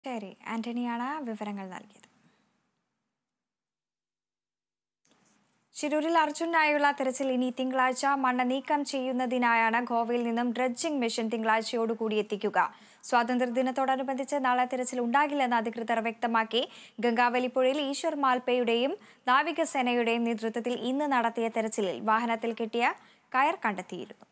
ശരി ആന്റണിയാണ് വിവരങ്ങൾ നൽകിയത് ശിരൂരിൽ അർജുനായുള്ള തെരച്ചിൽ ഇനി തിങ്കളാഴ്ച മണ്ണ് നീക്കം ചെയ്യുന്നതിനായാണ് ഗോവയിൽ നിന്നും ഡ്രഡ്ജിംഗ് മെഷീൻ തിങ്കളാഴ്ചയോടുകൂടി എത്തിക്കുക സ്വാതന്ത്ര്യദിനത്തോടനുബന്ധിച്ച് നാളെ തെരച്ചിൽ ഉണ്ടാകില്ലെന്ന് അധികൃതർ വ്യക്തമാക്കി ഗംഗാവലിപ്പുഴയിൽ ഈശ്വർ മാൽപ്പയുടെയും നാവികസേനയുടെയും നേതൃത്വത്തിൽ ഇന്ന് നടത്തിയ തെരച്ചിലിൽ വാഹനത്തിൽ കെട്ടിയ കയർ കണ്ടെത്തിയിരുന്നു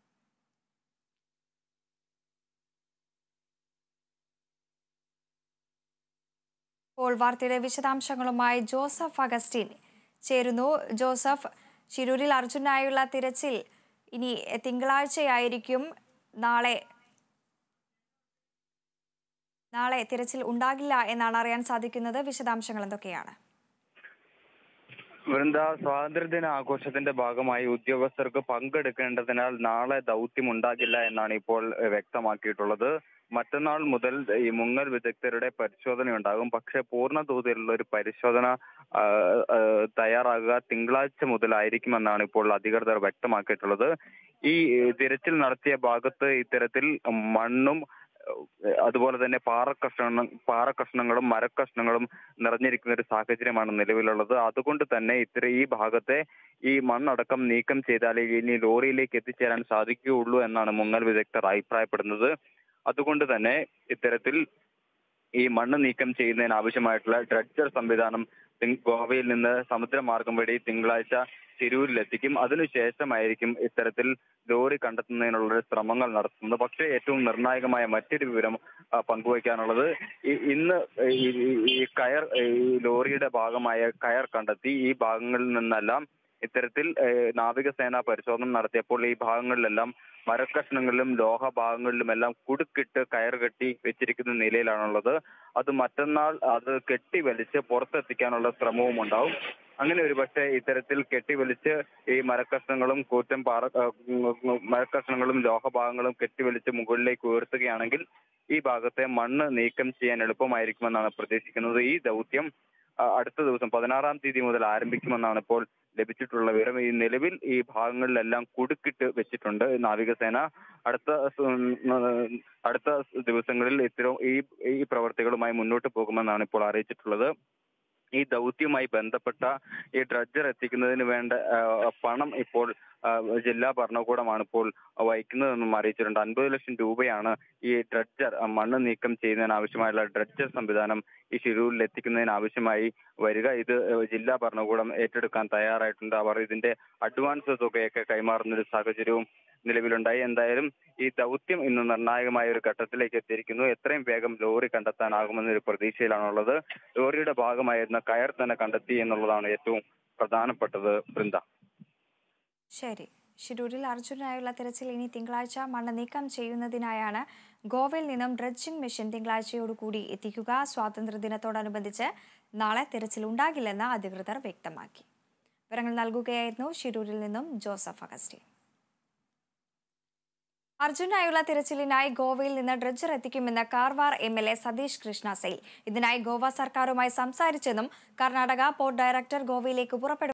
ഇപ്പോൾ വാർത്തയുടെ വിശദാംശങ്ങളുമായി ജോസഫ് അഗസ്റ്റിൻ ചേരുന്നു ജോസഫ് ശിരൂരിൽ അർജുനായുള്ള തിരച്ചിൽ ഇനി തിങ്കളാഴ്ചയായിരിക്കും നാളെ നാളെ തിരച്ചിൽ ഉണ്ടാകില്ല എന്നാണ് അറിയാൻ സാധിക്കുന്നത് വിശദാംശങ്ങൾ എന്തൊക്കെയാണ് വൃന്ദ സ്വാതന്ത്ര്യദിന ആഘോഷത്തിന്റെ ഭാഗമായി ഉദ്യോഗസ്ഥർക്ക് പങ്കെടുക്കേണ്ടതിനാൽ നാളെ ദൗത്യം ഉണ്ടാകില്ല എന്നാണ് ഇപ്പോൾ ഏഹ്, വ്യക്തമാക്കിയിട്ടുള്ളത് മറ്റന്നാൾ മുതൽ ഈ മുങ്ങൽ വിദഗ്ധരുടെ പരിശോധന ഉണ്ടാകും പക്ഷേ പൂർണ്ണ തോതിലുള്ള ഒരു പരിശോധന ആ, ആ, തയ്യാറാകുക തിങ്കളാഴ്ച മുതലായിരിക്കുമെന്നാണ് ഇപ്പോൾ അധികൃതർ വ്യക്തമാക്കിയിട്ടുള്ളത് ഈ ഏഹ്, തിരച്ചിൽ നടത്തിയ ഭാഗത്ത് ഇത്തരത്തിൽ മണ്ണും ഏഹ്, അതുപോലെ തന്നെ പാറക്കഷ്ണ പാറക്കഷ്ണങ്ങളും മരക്കഷ്ണങ്ങളും നിറഞ്ഞിരിക്കുന്ന ഒരു സാഹചര്യമാണ് നിലവിലുള്ളത് അതുകൊണ്ട് തന്നെ ഇത്ര ഈ ഭാഗത്തെ ഈ മണ്ണടക്കം നീക്കം ചെയ്താലേ ഇനി ലോറിയിലേക്ക് എത്തിച്ചേരാൻ സാധിക്കുകയുള്ളൂ എന്നാണ് മുങ്ങൽ വിദഗ്ധർ അഭിപ്രായപ്പെടുന്നത് അതുകൊണ്ട് തന്നെ ഇത്തരത്തിൽ ഈ മണ്ണ് നീക്കം ചെയ്യുന്നതിന് ആവശ്യമായിട്ടുള്ള ഡ്രഡ്ജർ സംവിധാനം തിങ്- ഗോവയിൽ നിന്ന് സമുദ്രമാർഗം വഴി തിങ്കളാഴ്ച തിരൂരിലെത്തിക്കും അതിനുശേഷമായിരിക്കും ഇത്തരത്തിൽ ലോറി കണ്ടെത്തുന്നതിനുള്ള ശ്രമങ്ങൾ നടത്തുന്നത് പക്ഷേ ഏറ്റവും നിർണായകമായ മറ്റൊരു വിവരം ആ, പങ്കുവയ്ക്കാനുള്ളത് ഈ- ഇന്ന് ഈ ഈ- ഈ കയർ ഈ ലോറിയുടെ ഭാഗമായ കയർ കണ്ടെത്തി ഈ ഭാഗങ്ങളിൽ നിന്നെല്ലാം ഇത്തരത്തിൽ ഏഹ്, നാവികസേന പരിശോധന നടത്തിയപ്പോൾ ഈ ഭാഗങ്ങളിലെല്ലാം മരക്കഷ്ണങ്ങളിലും ലോഹ ഭാഗങ്ങളിലുമെല്ലാം കുടുക്കിട്ട് കയർ കെട്ടി വെച്ചിരിക്കുന്ന നിലയിലാണുള്ളത് അത് മറ്റന്നാൾ അത് കെട്ടി വലിച്ച് പുറത്തെത്തിക്കാനുള്ള ശ്രമവും ഉണ്ടാവും അങ്ങനെ ഒരു പക്ഷേ ഇത്തരത്തിൽ കെട്ടിവലിച്ച് ഈ മരക്കഷ്ണങ്ങളും കൂറ്റൻ പാറ ആ, ഉം, ഉം, മരക്കഷ്ണങ്ങളും ലോഹഭാഗങ്ങളും കെട്ടിവലിച്ച് മുകളിലേക്ക് ഉയർത്തുകയാണെങ്കിൽ ഈ ഭാഗത്തെ മണ്ണ് നീക്കം ചെയ്യാൻ എളുപ്പമായിരിക്കുമെന്നാണ് പ്രതീക്ഷിക്കുന്നത് ഈ ദൗത്യം ആ, അടുത്ത ദിവസം പതിനാറാം തീയതി മുതൽ ആരംഭിക്കുമെന്നാണ് ഇപ്പോൾ ലഭിച്ചിട്ടുള്ള വിവരം ഈ നിലവിൽ ഈ ഭാഗങ്ങളിലെല്ലാം കുടുക്കിട്ട് വെച്ചിട്ടുണ്ട് നാവികസേന അടുത്ത സ- ഉം, അടുത്ത ദിവസങ്ങളിൽ ഇത്തരം ഈ ഈ പ്രവർത്തികളുമായി മുന്നോട്ട് പോകുമെന്നാണ് ഇപ്പോൾ അറിയിച്ചിട്ടുള്ളത് ഈ ദൗത്യവുമായി ബന്ധപ്പെട്ട ഈ ഡ്രഡ്ജർ എത്തിക്കുന്നതിന് വേണ്ട ആ, പണം ഇപ്പോൾ ആ, ജില്ലാ ഭരണകൂടമാണ് ഇപ്പോൾ വഹിക്കുന്നതെന്നും അറിയിച്ചിട്ടുണ്ട് അൻപത് ലക്ഷം രൂപയാണ് ഈ ഡ്രഡ്ജർ ആ, മണ്ണ് നീക്കം ചെയ്യുന്നതിന് ആവശ്യമായുള്ള ഡ്രഡ്ജർ സംവിധാനം ഈ ഷിരൂരിൽ എത്തിക്കുന്നതിന് ആവശ്യമായി വരിക ഇത് ജില്ലാ ഭരണകൂടം ഏറ്റെടുക്കാൻ തയ്യാറായിട്ടുണ്ട് അവർ ഇതിന്റെ അഡ്വാൻസ് തുകയൊക്കെ കൈമാറുന്ന ഒരു സാഹചര്യവും നിലവിലുണ്ടായി എന്തായാലും ഈ ദൗത്യം ഇന്ന് നിർണായകമായ ഒരു ഘട്ടത്തിലേക്ക് എത്തിയിരിക്കുന്നു എത്രയും വേഗം ലോറി കണ്ടെത്താനാകുമെന്നൊരു പ്രതീക്ഷയിലാണുള്ളത് ലോറിയുടെ ഭാഗമായിരുന്ന കയർ തന്നെ കണ്ടെത്തി എന്നുള്ളതാണ് ഏറ്റവും പ്രധാനപ്പെട്ടത് ബൃന്ദ ശരി ഷിരൂരിൽ അർജുനായുള്ള തിരച്ചിൽ ഇനി തിങ്കളാഴ്ച മണ്ണ് നീക്കം ചെയ്യുന്നതിനായാണ് ഗോവയിൽ നിന്നും ഡ്രഡ്ജിംഗ് മെഷീൻ തിങ്കളാഴ്ചയോടുകൂടി എത്തിക്കുക സ്വാതന്ത്ര്യദിനത്തോടനുബന്ധിച്ച് നാളെ തിരച്ചിൽ ഉണ്ടാകില്ലെന്ന് അധികൃതർ വ്യക്തമാക്കി വിവരങ്ങൾ നൽകുകയായിരുന്നു ഷിരൂരിൽ നിന്നും ജോസഫ് അഗസ്റ്റിൻ അർജുനായുള്ള തിരച്ചിലിനായി ഗോവയിൽ നിന്ന് ഡ്രഡ്ജർ എത്തിക്കുമെന്ന് Karwar M L A Satish Krishna Sail ഇതിനായി ഗോവ സർക്കാരുമായി സംസാരിച്ചെന്നും കർണാടക പോർട്ട് ഡയറക്ടർ ഗോവയിലേക്ക് പുറപ്പെടും